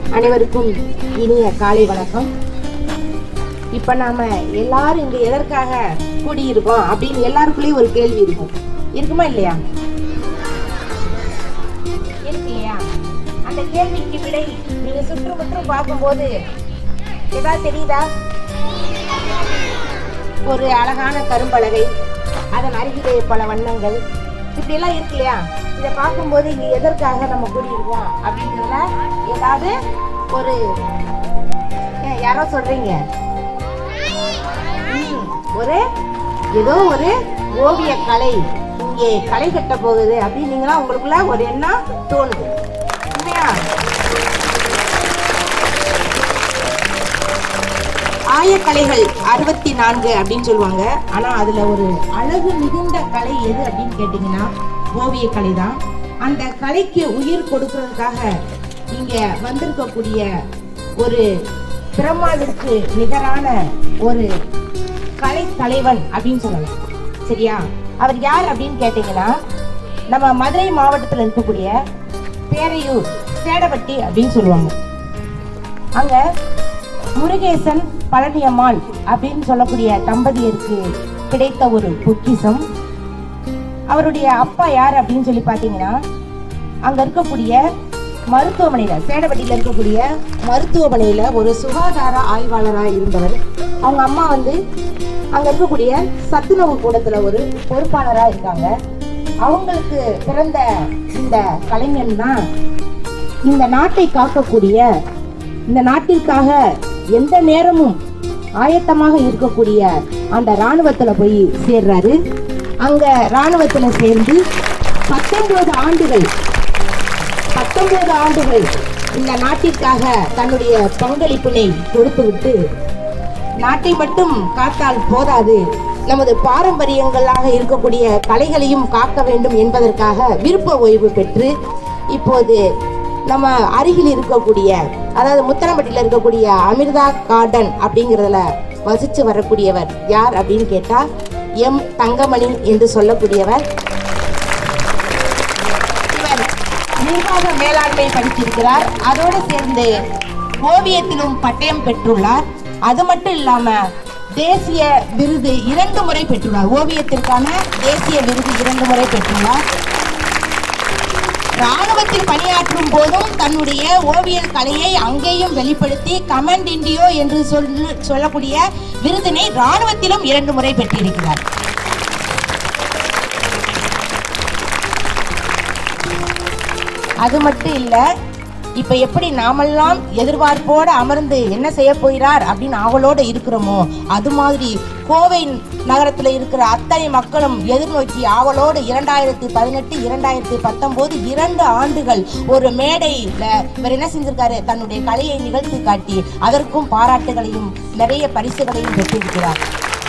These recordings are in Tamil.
அனைவருக்கும் இனிய காலை வணக்கம் இப்ப நாம எல்லாரும் இங்க எதற்காக கூடியிருக்கோம் அப்படின்னு எல்லாருக்குள்ளேயும் ஒரு கேள்வி இருக்கும் இருக்குமா இல்லையா இருக்கு இல்லையா அந்த கேள்விக்கு விடை நீங்க சுற்றுமுற்றும் பார்க்கும்போது ஏதாவது தெரியுதா ஒரு அழகான கரும்பலகை அதன் அருகிலே பல வண்ணங்கள் இப்படி எல்லாம் இருக்கு இல்லையா இதை பார்க்கும்போது இங்க எதற்காக நம்ம கூடியிருக்கோம் அப்படின்றதுல ஏதாவது ஒரு ஏன், யாரோ சொல்றீங்க ம், ஒரு ஏதோ ஒரு ஓவிய கலை இங்கே களை கட்ட போகுது அப்படின்னீங்களா உங்களுக்குள்ள ஒரு எண்ணம் தோணுது உண்மையா ஆயக்கலைகள் அறுபத்தி நான்கு அப்படின்னு சொல்லுவாங்க ஆனா அதுல ஒரு அழகு மிகுந்த கலை எது அப்படின்னு கேட்டீங்கன்னா ஓவிய கலை தான் அந்த கலைக்கு உயிர் கொடுக்கறதுக்காக இங்க வந்திருக்கக்கூடிய ஒரு பிரம்மாவிற்கு நிகரான ஒரு கலை தலைவன் அப்படின்னு சொல்லலாம் சரியா அவர் யார் அப்படின்னு கேட்டீங்கன்னா நம்ம மதுரை மாவட்டத்தில் இருக்கக்கூடிய பேரையூர் சேடப்பட்டி அப்படின்னு சொல்லுவாங்க அங்க முருகேசன் பழனியம்மாள் அப்படின்னு சொல்லக்கூடிய தம்பதியருக்கு கிடைத்த ஒரு பொக்கிஷம் அவருடைய அப்பா யார் அப்படின்னு சொல்லி பார்த்தீங்கன்னா அங்க இருக்கக்கூடிய மருத்துவமனையில சேடப்பட்டியில இருக்கக்கூடிய மருத்துவமனையில ஒரு சுகாதார ஆய்வாளராக இருந்தவர் அவங்க அம்மா வந்து அங்க இருக்கக்கூடிய சத்துணவு கூடத்துல ஒரு பொறுப்பாளரா இருக்காங்க அவங்களுக்கு பிறந்த இந்த கலைஞன் தான் இந்த நாட்டை காக்கக்கூடிய இந்த நாட்டிற்காக எந்த நேரமும் ஆயத்தமாக இருக்கக்கூடிய அந்த ராணுவத்துல போய் சேர்றாரு அங்க ராணுவத்துல சேர்ந்து பத்தொன்பது ஆண்டுகள் பத்தொன்பது ஆண்டுகள் இந்த நாட்டிற்காக தன்னுடைய பங்களிப்பினை கொடுத்துவிட்டு நாட்டை மட்டும் காத்தால் போதாது நமது பாரம்பரியங்களாக இருக்கக்கூடிய கலைகளையும் காக்க வேண்டும் என்பதற்காக விருப்ப ஓய்வு பெற்று இப்போது நம்ம அருகில் இருக்கக்கூடிய அதாவது முத்தரம்பட்டியில் இருக்கக்கூடிய அமிர்தா கார்டன் அப்படிங்கிறதுல வசித்து வரக்கூடியவர் யார் அப்படின்னு கேட்டா எம் தங்கமணி என்று சொல்லக்கூடியவர் இவர் நிர்வாக மேலாண்மை படித்திருக்கிறார் அதோடு சேர்ந்து ஓவியத்திலும் பட்டயம் பெற்றுள்ளார் அது மட்டும் இல்லாம தேசிய விருது இரண்டு முறை பெற்றுள்ளார் ஓவியத்திற்கான தேசிய விருது இரண்டு முறை பெற்றுள்ளார் ராணுவத்தில் பணியாற்றும் போதும் தன்னுடைய ஓவியல் கலையை அங்கேயும் வெளிப்படுத்தி கமண்ட் இண்டியோ என்று சொல்லு சொல்லக்கூடிய விருதினை ராணுவத்திலும் இரண்டு முறை பெற்றிருக்கிறார் அது மட்டும் இல்ல இப்ப எப்படி நாமெல்லாம் எதிர்பார்ப்போட அமர்ந்து என்ன செய்ய போகிறார் அப்படின்னு ஆவலோட இருக்கிறோமோ அது மாதிரி கோவை நகரத்துல இருக்கிற அத்தனை மக்களும் எதிர்நோக்கி ஆவலோடு இரண்டாயிரத்தி பதினெட்டு இரண்டாயிரத்தி பத்தொன்பது இரண்டு ஆண்டுகள் ஒரு மேடையில இவர் என்ன செஞ்சிருக்காரு தன்னுடைய கலையை நிகழ்த்தி காட்டி அதற்கும் பாராட்டுகளையும் நிறைய பரிசுகளையும் பெற்றிருக்கிறார்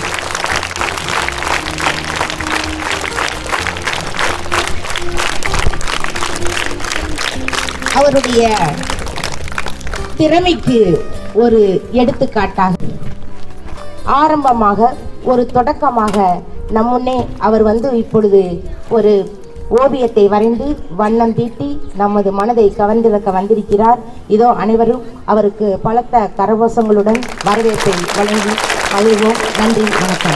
அவருடைய திறமைக்கு ஒரு எடுத்துக்காட்டாக ஆரம்பமாக ஒரு தொடக்கமாக நம் முன்னே அவர் வந்து இப்பொழுது ஒரு ஓவியத்தை வரைந்து வண்ணம் தீட்டி நமது மனதை கவர்ந்திருக்க வந்திருக்கிறார் இதோ அனைவரும் அவருக்கு பலத்த கரகோஷங்களுடன் வரவேற்பை வழங்கி மகிழ்வோம் நன்றி வணக்கம்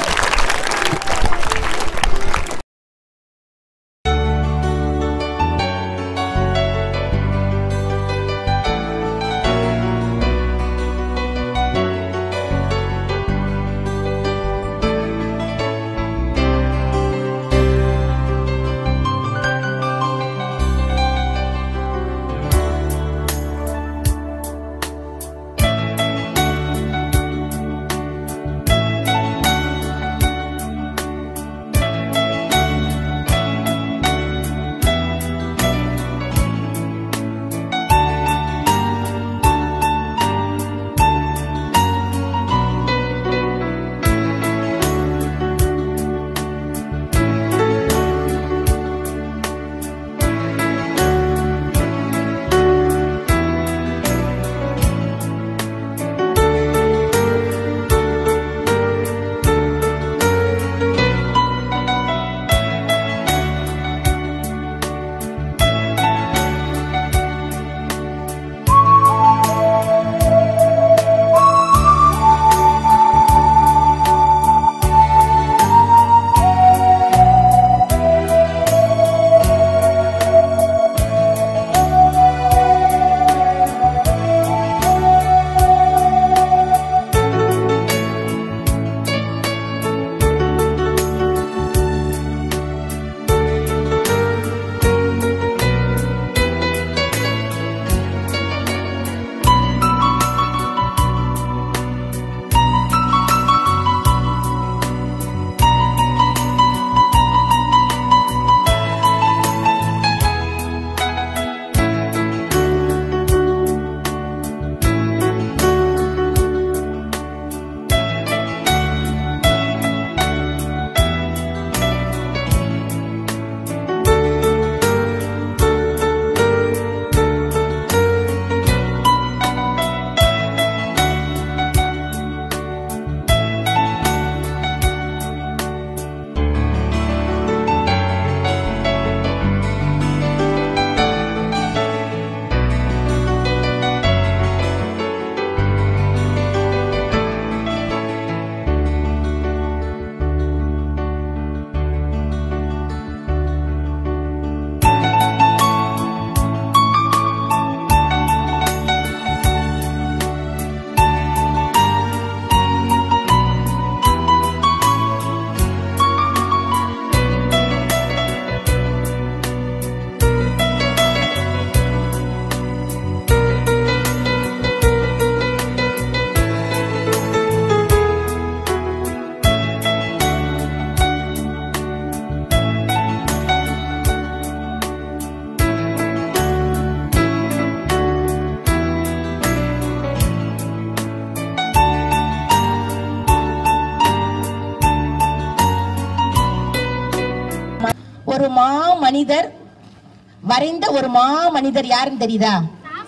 மனிதர் வரைந்த ஒரு மா மனிதர் யாருன்னு தெரியுதா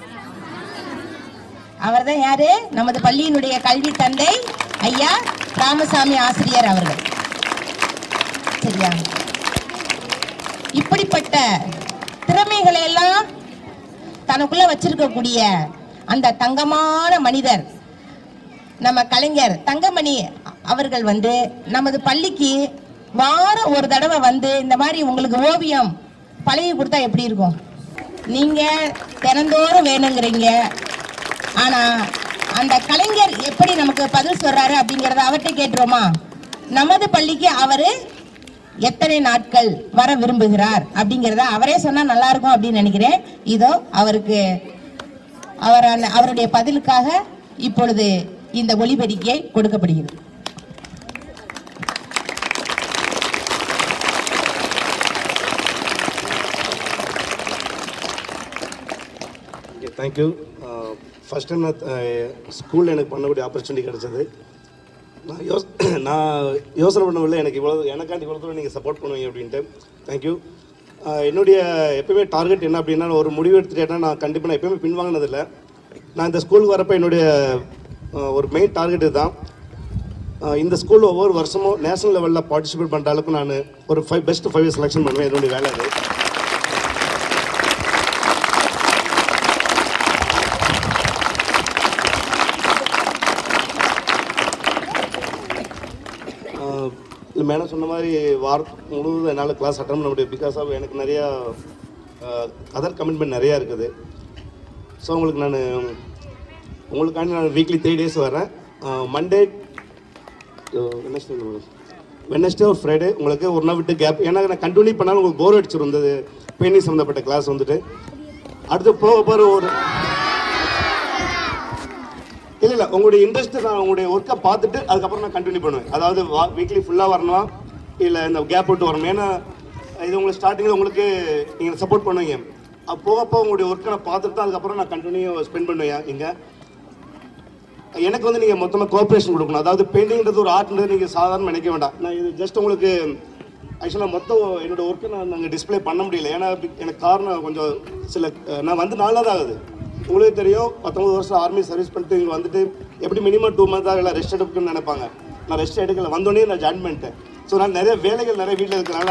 அவர்தான் யாரு நமது பள்ளியினுடைய கல்வி தந்தை ஐயா ராமசாமி ஆசிரியர் அவர்கள் சரியா இப்படிப்பட்ட திறமைகளை எல்லாம் தனக்குள்ள வச்சிருக்கக்கூடிய அந்த தங்கமான மனிதர் நம்ம கலைஞர் தங்கமணி அவர்கள் வந்து நமது பள்ளிக்கு வாரம் ஒரு தடவை வந்து இந்த மாதிரி உங்களுக்கு ஓவியம் பழகி கொடுத்தா எப்படி இருக்கும் நீங்க தினந்தோறும் வேணுங்கிறீங்க ஆனா அந்த கலைஞர் எப்படி நமக்கு பதில் சொல்றாரு அப்படிங்கறத அவர்கிட்ட கேட்டுருவோமா நமது பள்ளிக்கு அவரு எத்தனை நாட்கள் வர விரும்புகிறார் அப்படிங்கறத அவரே சொன்னா நல்லா இருக்கும் அப்படின்னு நினைக்கிறேன் இதோ அவருக்கு அவர் அந்த- அவருடைய பதிலுக்காக இப்பொழுது இந்த ஒளிபெருக்கியை கொடுக்கப்படுகிறது ஓகே தேங்க்யூ ஃபஸ்ட் டைம் நான் ஸ்கூலில் எனக்கு பண்ணக்கூடிய ஆப்பர்ச்சுனிட்டி கிடைச்சது நான் யோஸ் நான் யோசனை பண்ணவில்லை எனக்கு இவ்வளோ எனக்காண்டி இவ்வளோ தூரம் நீங்கள் சப்போர்ட் பண்ணுவீங்க அப்படின்ட்டு தேங்க்யூ என்னுடைய எப்பயுமே டார்கெட் என்ன அப்படின்னா நான் ஒரு முடிவு எடுத்துட்டேன்னா நான் கண்டிப்பாக நான் எப்பயுமே பின்வாங்கினதில்லை நான் இந்த ஸ்கூலுக்கு வரப்போ என்னுடைய அஹ், ஒரு மெயின் டார்கெட் இதுதான் அஹ், இந்த ஸ்கூல் ஒவ்வொரு வருஷமும் நேஷனல் லெவலில் பார்ட்டிசிபேட் பண்ணுற அளவுக்கு நான் ஒரு ஃபைவ் பெஸ்ட் ஃபைவ் செலெக்ஷன் பண்ணுவேன் என்னுடைய வேலை அது இல்லை மேடம் சொன்ன மாதிரி வாரம் முழுவதும் என்னால் கிளாஸ் அட்டன் பண்ண முடியும் பிகாஸ் ஆஃப் எனக்கு நிறையா அதர் கமிட்மெண்ட் நிறையா இருக்குது ஸோ உங்களுக்கு நான் உங்களுக்காண்டி நான் வீக்லி த்ரீ டேஸ் வரேன் மண்டே வெனஸ்டே வெனஸ்டே ஒரு ஃப்ரைடே உங்களுக்கு ஒரு நாள் விட்டு கேப் ஏன்னா நான் கண்டினியூ பண்ணாலும் உங்களுக்கு போர் அடிச்சிடும் இந்த பெயிண்டிங் சம்மந்தப்பட்ட கிளாஸ் வந்துட்டு அடுத்து போக போகிற ஒரு இல்ல இல்ல உங்களுடைய இன்ட்ரெஸ்ட் நான் உங்களுடைய ஒர்க்கை பார்த்துட்டு அதுக்கப்புறம் நான் கண்டினியூ பண்ணுவேன் அதாவது வீக்லி ஃபுல்லாக வரணும் இல்லை இந்த கேப் விட்டு வரணும் ஏன்னா இது உங்களுக்கு ஸ்டார்டிங்கில் உங்களுக்கு நீங்கள் சப்போர்ட் பண்ணுவீங்க அப்போ போக போக உங்களுடைய ஒர்க்கை நான் பார்த்துட்டு தான் அதுக்கப்புறம் நான் கண்டினியூ ஸ்பெண்ட் பண்ணுவேன் இங்கே எனக்கு வந்து நீங்கள் மொத்தமாக கோஆப்ரேஷன் கொடுக்கணும் அதாவது பெயிண்டிங்கிறது ஒரு ஆர்ட்ன்றது நீங்கள் சாதாரண நினைக்க வேண்டாம் நான் இது ஜஸ்ட் உங்களுக்கு ஆக்சுவலாக மொத்தம் என்னோட ஒர்க்கை நான் நாங்கள் டிஸ்ப்ளே பண்ண முடியல ஏன்னா எனக்கு காரணம் கொஞ்சம் சில நான் வந்து நாளாக ஆகுது உங்களுக்கு தெரியும் பத்தொம்பது வருஷம் ஆர்மி சர்வீஸ் பண்ணிட்டு இங்கே வந்துட்டு எப்படி மினிமம் டூ மந்த்தாக எல்லாம் ரெஸ்ட் எடுக்கணும்னு நினைப்பாங்க நான் ரெஸ்ட் எடுக்கல வந்தோடனே நான் ஜாயின் பண்ணிட்டேன் ஸோ நான் நிறைய வேலைகள் நிறைய வீட்டில் இருக்கிறனால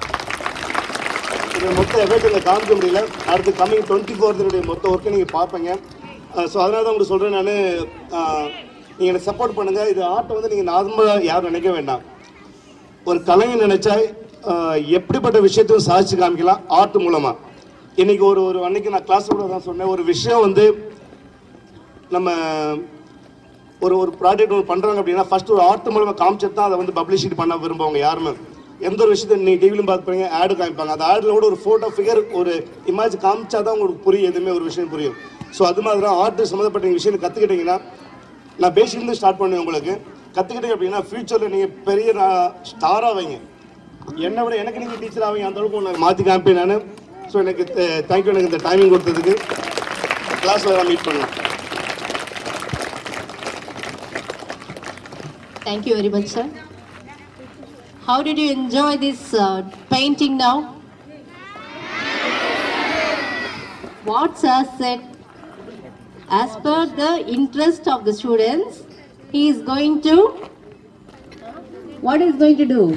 இது மொத்த எஃபெக்ட் இங்கே காமிக்க முடியல அடுத்து கம்மிங் டுவெண்ட்டி ஃபோர்த்தினுடைய மொத்த ஒர்க்கை நீங்கள் பார்ப்பீங்க ஸோ அதனால தான் உங்களுக்கு சொல்கிறேன் நான் நீங்கள் எனக்கு சப்போர்ட் பண்ணுங்கள் இது ஆர்ட்டை வந்து நீங்கள் நார்மலாக யாரும் நினைக்க வேண்டாம் ஒரு கலைஞர் நினைச்சா ஆஹ், எப்படிப்பட்ட விஷயத்தையும் சாதிச்சு காமிக்கலாம் ஆர்ட் மூலமா இன்னைக்கு ஒரு ஒரு அன்னைக்கு நான் கிளாஸ் கூட தான் சொன்னேன் ஒரு விஷயம் வந்து நம்ம ஒரு ஒரு ப்ராடக்ட் ஒன்று பண்ணுறாங்க அப்படின்னா ஃபர்ஸ்ட் ஒரு ஆர்ட் மூலமாக காமிச்சிட்டு தான் அதை வந்து பப்ளிஷிட் பண்ண விரும்புவாங்க யாருமே எந்த ஒரு விஷயத்தை நீங்கள் டிவிலையும் பார்த்துப்பீங்க ஆடு காமிப்பாங்க அந்த ஆடில் கூட ஒரு ஃபோட்டோ ஃபிகர் ஒரு இமேஜ் காமிச்சா தான் உங்களுக்கு புரியும் எதுவுமே ஒரு விஷயம் புரியும் ஸோ அது மாதிரி தான் ஆர்ட் சம்மந்தப்பட்ட விஷயம் கற்றுக்கிட்டீங்கன்னா நான் பேசிக்லேருந்து ஸ்டார்ட் பண்ணுவேன் உங்களுக்கு கற்றுக்கிட்டீங்க அப்படின்னா ஃப்யூச்சரில் நீங்கள் பெரிய ஸ்டாராக வைங்க என்னை விட எனக்கு நீங்கள் டீச்சர் ஆவீங்க அந்த அளவுக்கு உன்னை மாற்றி காமிப்பேன் நான் ஸோ எனக்கு தேங்க்யூ எனக்கு இந்த டைமிங் கொடுத்ததுக்கு கிளாஸில் மீட் பண்ணலாம் Thank you very much, sir. How did you enjoy this uh, painting now? What sir said, as per the interest of the students, he is going to, what is going to do?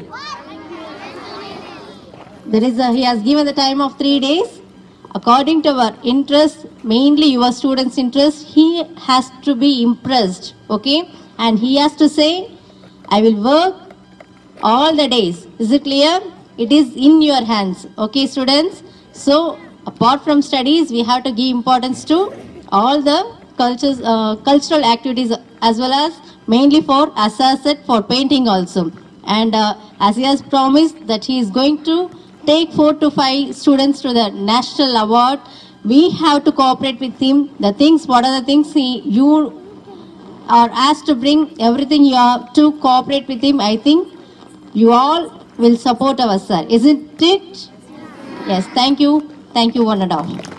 There is a, he has given the time of three days. According to our interest, mainly your students' interest, he has to be impressed, okay? And he has to say, I will work all the days. Is it clear? It is in your hands, okay, students? So, apart from studies, we have to give importance to all the cultures, uh, cultural activities as well as mainly for as asset for painting also. And uh, as he has promised that he is going to take four to five students to the national award, we have to cooperate with him. The things, what are the things he, you are asked to bring everything you have to cooperate with him. I think you all will support our sir, isn't it? Yes, thank you. Thank you, one and all.